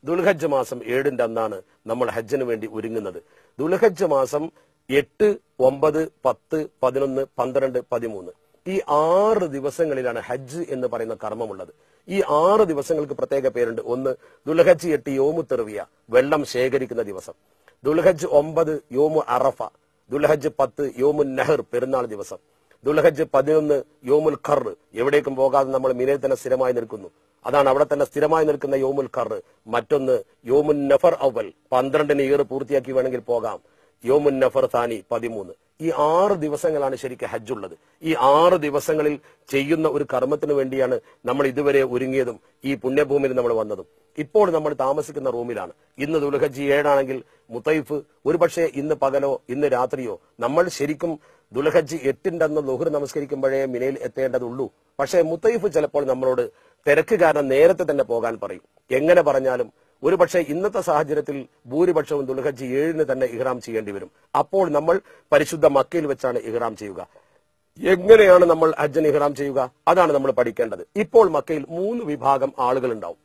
ദുൽഹജ്ജ് മാസം ഏഴിന്റെ അന്നാണ് നമ്മൾ ഹജ്ജിന് വേണ്ടി ഒരുങ്ങുന്നത് ദുൽഹജ്ജ് മാസം എട്ട് ഒമ്പത് പത്ത് പതിനൊന്ന് പന്ത്രണ്ട് പതിമൂന്ന് ഈ ആറ് ദിവസങ്ങളിലാണ് ഹജ്ജ് എന്ന് പറയുന്ന കർമ്മമുള്ളത് ഈ ആറ് ദിവസങ്ങൾക്ക് പ്രത്യേക പേരുണ്ട് ഒന്ന് ദുൽഹജ്ജ് എട്ട് യോമു തെറിവിയ വെള്ളം ശേഖരിക്കുന്ന ദിവസം ദുൽഹജ്ജ് ഒമ്പത് യോമു അറഫ ദുൽഹജ്ജ് പത്ത് യോമു നെഹർ പെരുന്നാൾ ദിവസം ദുൽഹജ്ജ് പതിനൊന്ന് യോമുൽ ഖർ എവിടേക്കും പോകാതെ നമ്മൾ മിനയിൽ തന്നെ സ്ഥിരമായി നിൽക്കുന്നു അതാണ് അവിടെ തന്നെ സ്ഥിരമായി നിൽക്കുന്ന യോമുൽ ഖർ മറ്റൊന്ന് യോമുൻ നഫർ അവൽ പന്ത്രണ്ടിന് ഇയർ പൂർത്തിയാക്കി വേണമെങ്കിൽ പോകാം യോമുൻ നഫർ താനി പതിമൂന്ന് ഈ ആറ് ദിവസങ്ങളാണ് ശരിക്കും ഹജ്ജുള്ളത് ഈ ആറ് ദിവസങ്ങളിൽ ചെയ്യുന്ന ഒരു കർമ്മത്തിന് വേണ്ടിയാണ് നമ്മൾ ഇതുവരെ ഒരുങ്ങിയതും ഈ പുണ്യഭൂമിയിൽ നമ്മൾ വന്നതും ഇപ്പോൾ നമ്മൾ താമസിക്കുന്ന റൂമിലാണ് ഇന്ന് ദുൽഹജ്ജ് ഏഴാണെങ്കിൽ മുത്തൈഫ് ഒരുപക്ഷെ ഇന്ന് പകലോ ഇന്ന് രാത്രിയോ നമ്മൾ ശരിക്കും ദുൽഹജ്ജ് എട്ടിന്റെ അന്ന് ലുഹർ നമസ്കരിക്കുമ്പോഴേ മിനയിൽ എത്തേണ്ടതുള്ളൂ പക്ഷേ മുത്തൈഫ് ചിലപ്പോൾ നമ്മളോട് തിരക്ക് കാരണം നേരത്തെ തന്നെ പോകാൻ പറയും എങ്ങനെ പറഞ്ഞാലും ഒരുപക്ഷെ ഇന്നത്തെ സാഹചര്യത്തിൽ ഭൂരിപക്ഷവും ദുൽഹജ്ജ് ഏഴിന് തന്നെ ഇഹ്റാം ചെയ്യേണ്ടി വരും അപ്പോൾ നമ്മൾ പരിശുദ്ധ മക്കയിൽ വെച്ചാണ് ഇഹ്റാം ചെയ്യുക എങ്ങനെയാണ് നമ്മൾ ഹജ്ജന് ഇഹ്റാം ചെയ്യുക അതാണ് നമ്മൾ പഠിക്കേണ്ടത് ഇപ്പോൾ മക്കയിൽ മൂന്ന് വിഭാഗം ആളുകൾ ഉണ്ടാവും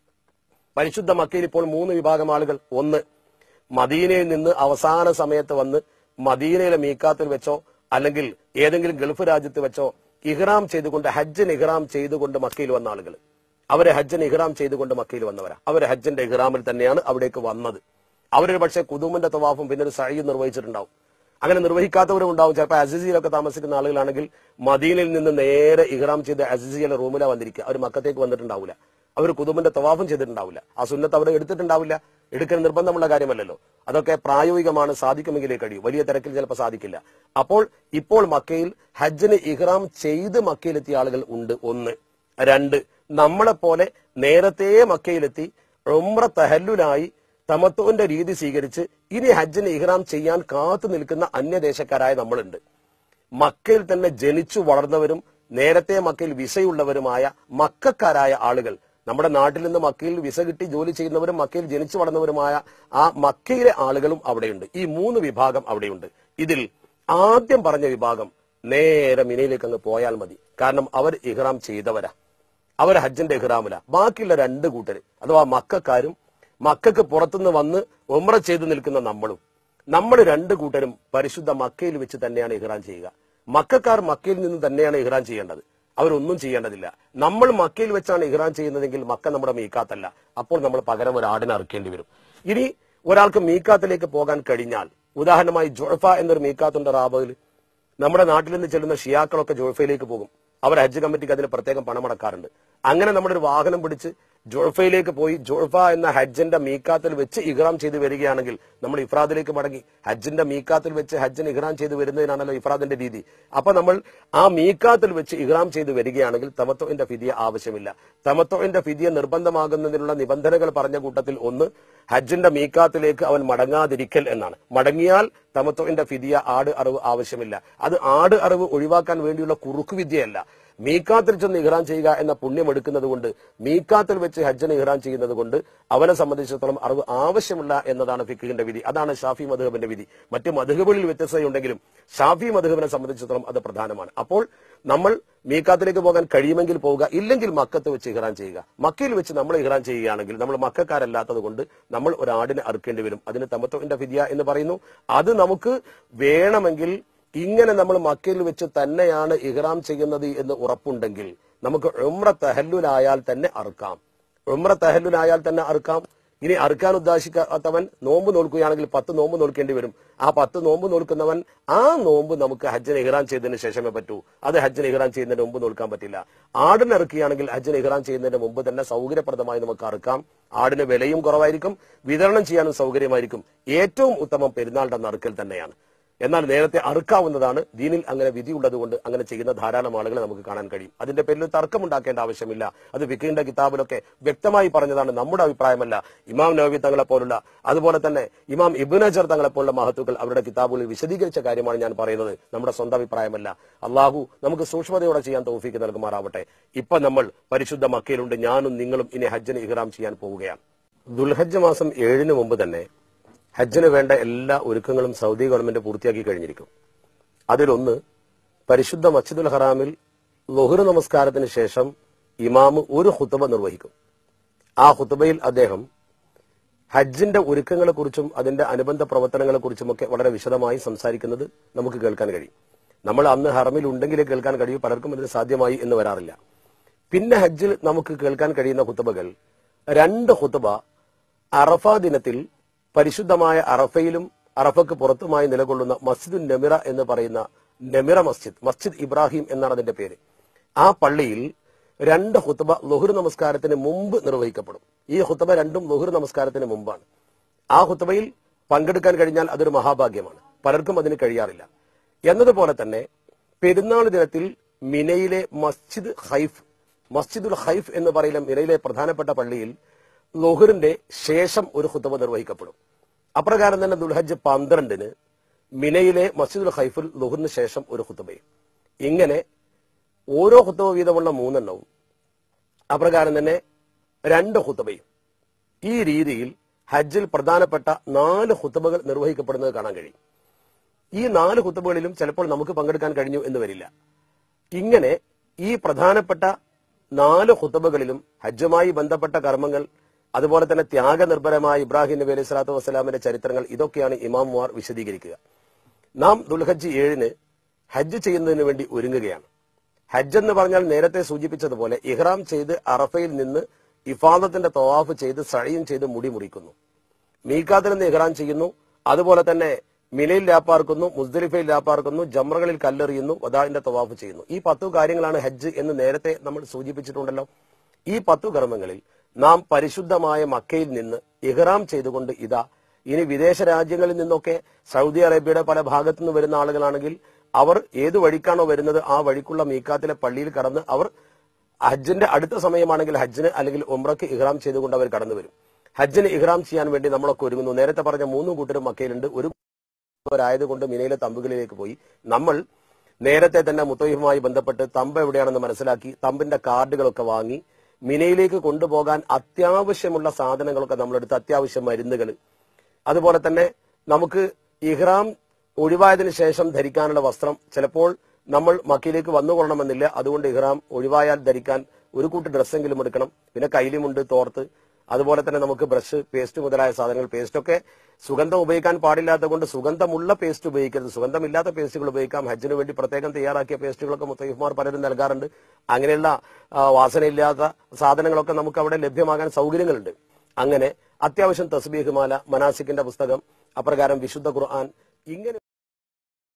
പരിശുദ്ധ മക്കയിൽ ഇപ്പോൾ മൂന്ന് വിഭാഗം ആളുകൾ ഒന്ന് മദീനയിൽ നിന്ന് അവസാന സമയത്ത് വന്ന് മദീനയിലെ മീക്കാത്തിൽ വെച്ചോ അല്ലെങ്കിൽ ഏതെങ്കിലും ഗൾഫ് രാജ്യത്ത് വെച്ചോ ഇഹ്റാം ചെയ്തുകൊണ്ട് ഹജ്ജിന് ഇഹ്റാം ചെയ്തുകൊണ്ട് മക്കയിൽ വന്ന ആളുകൾ അവരെ ഹജ്ജിന് ഇഹ്റാം ചെയ്തുകൊണ്ട് മക്കയിൽ വന്നവരാ അവര് ഹജ്ജിന്റെ ഇഹ്റാമിൽ തന്നെയാണ് അവിടേക്ക് വന്നത് അവരൊരു പക്ഷേ കുതുമിന്റെ തവാഫും പിന്നെ ഒരു സഴി നിർവഹിച്ചിട്ടുണ്ടാവും അങ്ങനെ നിർവഹിക്കാത്തവരും ഉണ്ടാവും ചിലപ്പോൾ അസിസിയിലൊക്കെ താമസിക്കുന്ന ആളുകളാണെങ്കിൽ മദീനയിൽ നിന്ന് നേരെ ഇഹ്റാം ചെയ്ത് അസിസിയിലെ റൂമിലാണ് വന്നിരിക്കുക അവർ മക്കത്തേക്ക് വന്നിട്ടുണ്ടാവില്ല അവർ കുതുമിന്റെ തവാഫും ചെയ്തിട്ടുണ്ടാവില്ല ആ സുന്നത്ത് അവർ എടുത്തിട്ടുണ്ടാവില്ല എടുക്കാൻ നിർബന്ധമുള്ള കാര്യമല്ലല്ലോ അതൊക്കെ പ്രായോഗികമാണ് സാധിക്കുമെങ്കിലേ കഴിയൂ വലിയ തിരക്കിൽ ചിലപ്പോൾ സാധിക്കില്ല അപ്പോൾ ഇപ്പോൾ മക്കയിൽ ഹജ്ജിന് ഇഹ്റാം ചെയ്ത് മക്കയിലെത്തിയ ആളുകൾ ഉണ്ട് ഒന്ന് രണ്ട് നമ്മളെ പോലെ നേരത്തെ മക്കയിലെത്തി ഉംറ തഹല്ലുലായി തമത്വന്റെ രീതി സ്വീകരിച്ച് ഇനി ഹജ്ജിന് ഇഹ്റാം ചെയ്യാൻ കാത്തു നിൽക്കുന്ന അന്യദേശക്കാരായ നമ്മളുണ്ട് മക്കയിൽ തന്നെ ജനിച്ചു വളർന്നവരും നേരത്തെ മക്കയിൽ വിസയുള്ളവരുമായ മക്കാരായ ആളുകൾ നമ്മുടെ നാട്ടിൽ നിന്ന് മക്കയിൽ വിസ കിട്ടി ജോലി ചെയ്യുന്നവരും മക്കയിൽ ജനിച്ചു വളർന്നവരുമായ ആ മക്കയിലെ ആളുകളും അവിടെയുണ്ട് ഈ മൂന്ന് വിഭാഗം അവിടെയുണ്ട് ഇതിൽ ആദ്യം പറഞ്ഞ വിഭാഗം നേരെ മിനയിലേക്ക് അങ്ങ് പോയാൽ മതി കാരണം അവർ ഇഹ്റാം ചെയ്തവരാ അവർ ഹജ്ജിന്റെ ഇഹ്റാമില ബാക്കിയുള്ള രണ്ട് കൂട്ടര് അഥവാ മക്കാരും മക്കൾക്ക് പുറത്തുനിന്ന് വന്ന് ഉമ്ര ചെയ്തു നിൽക്കുന്ന നമ്മളും നമ്മൾ രണ്ട് കൂട്ടരും പരിശുദ്ധ മക്കയിൽ വെച്ച് തന്നെയാണ് ഇഹ്റാൻ ചെയ്യുക മക്കാർ മക്കയിൽ നിന്ന് തന്നെയാണ് ഇഹ്റാൻ ചെയ്യേണ്ടത് അവരൊന്നും ചെയ്യേണ്ടതില്ല നമ്മൾ മക്കയിൽ വെച്ചാണ് ഇഹ്റാൻ ചെയ്യുന്നതെങ്കിൽ മക്ക നമ്മുടെ മീക്കാത്തല്ല അപ്പോൾ നമ്മൾ പകരം ഒരു ആടിനെ അറുക്കേണ്ടി വരും ഇനി ഒരാൾക്ക് മീക്കാത്തിലേക്ക് പോകാൻ കഴിഞ്ഞാൽ ഉദാഹരണമായി ജോഫ എന്നൊരു മീക്കാത്തുണ്ട് റാബയിൽ നമ്മുടെ നാട്ടിൽ നിന്ന് ചെല്ലുന്ന ഷിയാക്കളൊക്കെ ജോഫയിലേക്ക് പോകും അവർ ഹജ്ജ് കമ്മിറ്റിക്ക് അതിന് പ്രത്യേകം പണം അടക്കാറുണ്ട് അങ്ങനെ നമ്മുടെ ഒരു വാഹനം പിടിച്ച് ജോഫയിലേക്ക് പോയി ജോഫ എന്ന ഹജ്ജിന്റെ മീക്കാത്തിൽ വെച്ച് ഇഹ്റാം ചെയ്ത് വരികയാണെങ്കിൽ നമ്മൾ ഇഫ്രാദിലേക്ക് മടങ്ങി ഹജ്ജിന്റെ മീക്കാത്തിൽ വെച്ച് ഹജ്ജിന് ഇഹ്റാം ചെയ്ത് വരുന്നതിനാണല്ലോ ഇഫ്രാദിന്റെ രീതി അപ്പൊ നമ്മൾ ആ മീക്കാത്തിൽ വെച്ച് ഇഹ്റാം ചെയ്ത് വരികയാണെങ്കിൽ തമത്വന്റെ ഫിദിയ ആവശ്യമില്ല തമത്വന്റെ ഫിദിയ നിർബന്ധമാകുന്നതിനുള്ള നിബന്ധനകൾ പറഞ്ഞ കൂട്ടത്തിൽ ഒന്ന് ഹജ്ജിന്റെ മീക്കാത്തിലേക്ക് അവൻ മടങ്ങാതിരിക്കൽ എന്നാണ് മടങ്ങിയാൽ തമത്വന്റെ ഫിദിയ ആട് അറിവ് ആവശ്യമില്ല അത് ആട് അറിവ് ഒഴിവാക്കാൻ വേണ്ടിയുള്ള കുറുക്കുവിദ്യയല്ല മീക്കാത്തിൽ ചെന്ന് ഇഹ്റാൻ ചെയ്യുക എന്ന പുണ്യം എടുക്കുന്നത് കൊണ്ട് മീക്കാത്തിൽ വെച്ച് ഹജ്ജിന് ഇഹ്റാൻ ചെയ്യുന്നത് കൊണ്ട് അവനെ സംബന്ധിച്ചിടത്തോളം അറിവ് ആവശ്യമില്ല എന്നതാണ് ഫിഖിന്റെ വിധി അതാണ് ഷാഫി മധുഹബിന്റെ വിധി മറ്റ് മധുഹബുകളിൽ വ്യത്യസ്തതയുണ്ടെങ്കിലും ഷാഫി മധുഹബിനെ സംബന്ധിച്ചിടത്തോളം അത് പ്രധാനമാണ് അപ്പോൾ നമ്മൾ മീക്കാത്തിലേക്ക് പോകാൻ കഴിയുമെങ്കിൽ പോവുക ഇല്ലെങ്കിൽ മക്കത്ത് വെച്ച് ഇഹ്റാൻ ചെയ്യുക മക്കയിൽ വെച്ച് നമ്മൾ ഇഹ്റാൻ ചെയ്യുകയാണെങ്കിൽ നമ്മൾ മക്കാരല്ലാത്തത് കൊണ്ട് നമ്മൾ ഒരു ആടിനെ അറുക്കേണ്ടി വരും അതിന് തമത്വന്റെ ഫിദിയ എന്ന് പറയുന്നു അത് നമുക്ക് വേണമെങ്കിൽ ഇങ്ങനെ നമ്മൾ മക്കയിൽ വെച്ച് തന്നെയാണ് ഇഹ്റാം ചെയ്യുന്നത് എന്ന് ഉറപ്പുണ്ടെങ്കിൽ നമുക്ക് ഉമ്ര തഹല്ലുലായാൽ തന്നെ അറുക്കാം ഉമ്ര തഹല്ലുലായാൽ തന്നെ അറുക്കാം ഇനി അറുക്കാൻ ഉദ്ദേശിക്കാത്തവൻ നോമ്പ് നോൽക്കുകയാണെങ്കിൽ പത്ത് നോമ്പ് നോൽക്കേണ്ടി വരും ആ പത്ത് നോമ്പ് നോൽക്കുന്നവൻ ആ നോമ്പ് നമുക്ക് ഹജ്ജിന് ഇഹ്റാൻ ചെയ്തതിന് ശേഷമേ പറ്റൂ അത് ഹജ്ജിന് ഇഹ്റാൻ ചെയ്യുന്നതിന് മുമ്പ് നോൽക്കാൻ പറ്റില്ല ആടിന് ഇറക്കുകയാണെങ്കിൽ ഹജ്ജിന് ഇഹ്റാൻ ചെയ്യുന്നതിന് മുമ്പ് തന്നെ സൗകര്യപ്രദമായി നമുക്ക് അറുക്കാം ആടിന് വിലയും കുറവായിരിക്കും വിതരണം ചെയ്യാനും സൗകര്യമായിരിക്കും ഏറ്റവും ഉത്തമം പെരുന്നാളിന്റെ അന്ന് അറുക്കൽ തന്നെയാണ് എന്നാൽ നേരത്തെ അറുക്കാവുന്നതാണ് ദീനിൽ അങ്ങനെ വിധിയുള്ളത് കൊണ്ട് അങ്ങനെ ചെയ്യുന്ന ധാരാളം ആളുകളെ നമുക്ക് കാണാൻ കഴിയും അതിന്റെ പേരിൽ തർക്കമുണ്ടാക്കേണ്ട ആവശ്യമില്ല അത് വിക്കിന്റെ കിതാബിലൊക്കെ വ്യക്തമായി പറഞ്ഞതാണ് നമ്മുടെ അഭിപ്രായമല്ല ഇമാം നവവി തങ്ങളെ പോലുള്ള അതുപോലെ തന്നെ ഇമാം ഇബിൻ അജർ തങ്ങളെ പോലുള്ള മഹത്തുക്കൾ അവരുടെ കിതാബുകളിൽ വിശദീകരിച്ച കാര്യമാണ് ഞാൻ പറയുന്നത് നമ്മുടെ സ്വന്തം അഭിപ്രായമല്ല അള്ളാഹു നമുക്ക് സൂക്ഷ്മതയോടെ ചെയ്യാൻ തൗഫീക്ക് നൽകുമാറാവട്ടെ ഇപ്പൊ നമ്മൾ പരിശുദ്ധ മക്കയിലുണ്ട് ഞാനും നിങ്ങളും ഇനി ഹജ്ജിന് ഇഹ്റാം ചെയ്യാൻ പോവുകയാണ് ദുൽഹജ്ജ് മാസം ഏഴിന് മുമ്പ് തന്നെ ഹജ്ജിന് വേണ്ട എല്ലാ ഒരുക്കങ്ങളും സൗദി ഗവൺമെന്റ് പൂർത്തിയാക്കി കഴിഞ്ഞിരിക്കും അതിലൊന്ന് പരിശുദ്ധ മസ്ജിദുൽ ഹറാമിൽ ലൊഹുർ നമസ്കാരത്തിന് ശേഷം ഇമാമ് ഒരു ഹുത്തുബ നിർവഹിക്കും ആ ഹുത്തുബയിൽ അദ്ദേഹം ഹജ്ജിന്റെ ഒരുക്കങ്ങളെ കുറിച്ചും അതിന്റെ അനുബന്ധ പ്രവർത്തനങ്ങളെ കുറിച്ചുമൊക്കെ വളരെ വിശദമായി സംസാരിക്കുന്നത് നമുക്ക് കേൾക്കാൻ കഴിയും നമ്മൾ അന്ന് ഹറമിൽ ഉണ്ടെങ്കിലേ കേൾക്കാൻ കഴിയൂ പലർക്കും അതിന് സാധ്യമായി എന്ന് വരാറില്ല പിന്നെ ഹജ്ജിൽ നമുക്ക് കേൾക്കാൻ കഴിയുന്ന ഹുത്തബകൾ രണ്ട് ഹുത്തബ അറഫ ദിനത്തിൽ പരിശുദ്ധമായ അറഫയിലും അറഫക്ക് പുറത്തുമായി നിലകൊള്ളുന്ന മസ്ജിദുൻ നെമിറ എന്ന് പറയുന്ന നെമിറ മസ്ജിദ് മസ്ജിദ് ഇബ്രാഹിം എന്നാണ് അതിന്റെ പേര് ആ പള്ളിയിൽ രണ്ട് ഹുത്തബ ലുഹുർ നമസ്കാരത്തിന് മുമ്പ് നിർവഹിക്കപ്പെടും ഈ ഹുത്തബ രണ്ടും ലുഹുർ നമസ്കാരത്തിന് മുമ്പാണ് ആ ഹുത്തബയിൽ പങ്കെടുക്കാൻ കഴിഞ്ഞാൽ അതൊരു മഹാഭാഗ്യമാണ് പലർക്കും അതിന് കഴിയാറില്ല എന്നതുപോലെ തന്നെ പെരുന്നാൾ ദിനത്തിൽ മിനയിലെ മസ്ജിദ് ഹൈഫ് മസ്ജിദുൽ ഹൈഫ് എന്ന് പറയുന്ന മിനയിലെ പ്രധാനപ്പെട്ട പള്ളിയിൽ ലുഹറിന്റെ ശേഷം ഒരു ഹുത്തബ നിർവഹിക്കപ്പെടും അപ്രകാരം തന്നെ ദുൽഹജ്ജ് പന്ത്രണ്ടിന് മിനയിലെ മസ്ജിദുൽ ഹൈഫിൽ ലുഹറിന് ശേഷം ഒരു ഹുത്തബയും ഇങ്ങനെ ഓരോ ഹുത്തബ വീതമുള്ള മൂന്നെണ്ണവും അപ്രകാരം തന്നെ രണ്ട് ഹുത്തബയും ഈ രീതിയിൽ ഹജ്ജിൽ പ്രധാനപ്പെട്ട നാല് ഹുത്തബകൾ നിർവഹിക്കപ്പെടുന്നത് കാണാൻ കഴിയും ഈ നാല് ഹുത്തബകളിലും ചിലപ്പോൾ നമുക്ക് പങ്കെടുക്കാൻ കഴിഞ്ഞു എന്ന് വരില്ല ഇങ്ങനെ ഈ പ്രധാനപ്പെട്ട നാല് ഹുത്തബകളിലും ഹജ്ജുമായി ബന്ധപ്പെട്ട കർമ്മങ്ങൾ അതുപോലെ തന്നെ ത്യാഗനിർഭരമായ ഇബ്രാഹിം നബി അലൈഹി സ്വലാത്തു വസ്സലാമിന്റെ ചരിത്രങ്ങൾ ഇതൊക്കെയാണ് ഇമാംമാർ വിശദീകരിക്കുക നാം ദുൽഹജ്ജ് ഏഴിന് ഹജ്ജ് ചെയ്യുന്നതിന് വേണ്ടി ഒരുങ്ങുകയാണ് ഹജ്ജ് എന്ന് പറഞ്ഞാൽ നേരത്തെ സൂചിപ്പിച്ചതുപോലെ ഇഹ്റാം ചെയ്ത് അറഫയിൽ നിന്ന് ഇഫാദത്തിന്റെ തവാഫ് ചെയ്ത് സഴയും ചെയ്ത് മുടി മുറിക്കുന്നു മീക്കാത്തിൽ നിന്ന് ഇഹ്റാം ചെയ്യുന്നു അതുപോലെ തന്നെ മിനയിൽ ലാപ്പാർക്കുന്നു മുസ്ദലിഫയിൽ ലാപ്പാർക്കുന്നു ജമ്രകളിൽ കല്ലെറിയുന്നു വദാന്റെ തവാഫ് ചെയ്യുന്നു ഈ പത്തു കാര്യങ്ങളാണ് ഹജ്ജ് എന്ന് നേരത്തെ നമ്മൾ സൂചിപ്പിച്ചിട്ടുണ്ടല്ലോ ഈ പത്തു കർമ്മങ്ങളിൽ നാം പരിശുദ്ധമായ മക്കയിൽ നിന്ന് ഇഹ്റാം ചെയ്തുകൊണ്ട് ഇതാ ഇനി വിദേശ രാജ്യങ്ങളിൽ നിന്നൊക്കെ സൗദി അറേബ്യയുടെ പല ഭാഗത്തു നിന്ന് വരുന്ന ആളുകളാണെങ്കിൽ അവർ ഏത് വഴിക്കാണോ വരുന്നത് ആ വഴിക്കുള്ള മീക്കാത്തിലെ പള്ളിയിൽ കടന്ന് അവർ ഹജ്ജിന്റെ അടുത്ത സമയമാണെങ്കിൽ ഹജ്ജിന് അല്ലെങ്കിൽ ഉംറയ്ക്ക് ഇഹ്റാം ചെയ്തുകൊണ്ട് അവർ കടന്നു വരും ഹജ്ജിന് ഇഹ്റാം ചെയ്യാൻ വേണ്ടി നമ്മളൊക്കെ ഒരുങ്ങുന്നു നേരത്തെ പറഞ്ഞ മൂന്ന് കൂട്ടരും മക്കയിലുണ്ട് ഒരു ായതുകൊണ്ട് മിനയിലെ തമ്പുകളിലേക്ക് പോയി നമ്മൾ നേരത്തെ തന്നെ മുത്തയ്യുമായി ബന്ധപ്പെട്ട് തമ്പ് എവിടെയാണെന്ന് മനസ്സിലാക്കി തമ്പിന്റെ കാർഡുകളൊക്കെ വാങ്ങി മിനയിലേക്ക് കൊണ്ടുപോകാൻ അത്യാവശ്യമുള്ള സാധനങ്ങളൊക്കെ നമ്മളെടുത്ത് അത്യാവശ്യം മരുന്നുകൾ അതുപോലെ തന്നെ നമുക്ക് ഇഹ്റാം ഒഴിവായതിനു ശേഷം ധരിക്കാനുള്ള വസ്ത്രം ചിലപ്പോൾ നമ്മൾ മക്കയിലേക്ക് വന്നുകൊള്ളണമെന്നില്ല അതുകൊണ്ട് ഇഹ്റാം ഒഴിവായാൽ ധരിക്കാൻ ഒരു കൂട്ട് ഡ്രസ്സെങ്കിലും എടുക്കണം പിന്നെ കൈലിമുണ്ട് തോർത്ത് അതുപോലെ തന്നെ നമുക്ക് ബ്രഷ് പേസ്റ്റ് മുതലായ സാധനങ്ങൾ പേസ്റ്റ് ഒക്കെ സുഗന്ധം ഉപയോഗിക്കാൻ പാടില്ലാത്ത കൊണ്ട് സുഗന്ധമുള്ള പേസ്റ്റ് ഉപയോഗിക്കരുത് സുഗന്ധമില്ലാത്ത പേസ്റ്റുകൾ ഉപയോഗിക്കാം ഹജ്ജിന് വേണ്ടി പ്രത്യേകം തയ്യാറാക്കിയ പേസ്റ്റുകളൊക്കെ മുത്തയ്യഫ്മാർ പലരും നൽകാറുണ്ട് അങ്ങനെയുള്ള ആ, വാസനയില്ലാത്ത സാധനങ്ങളൊക്കെ നമുക്ക് അവിടെ ലഭ്യമാകാൻ സൗകര്യങ്ങളുണ്ട് അങ്ങനെ അത്യാവശ്യം തസ്ബീഹ് മാല മനാസിക്കിന്റെ പുസ്തകം അപ്രകാരം വിശുദ്ധ ഖുർആൻ ഇങ്ങനെ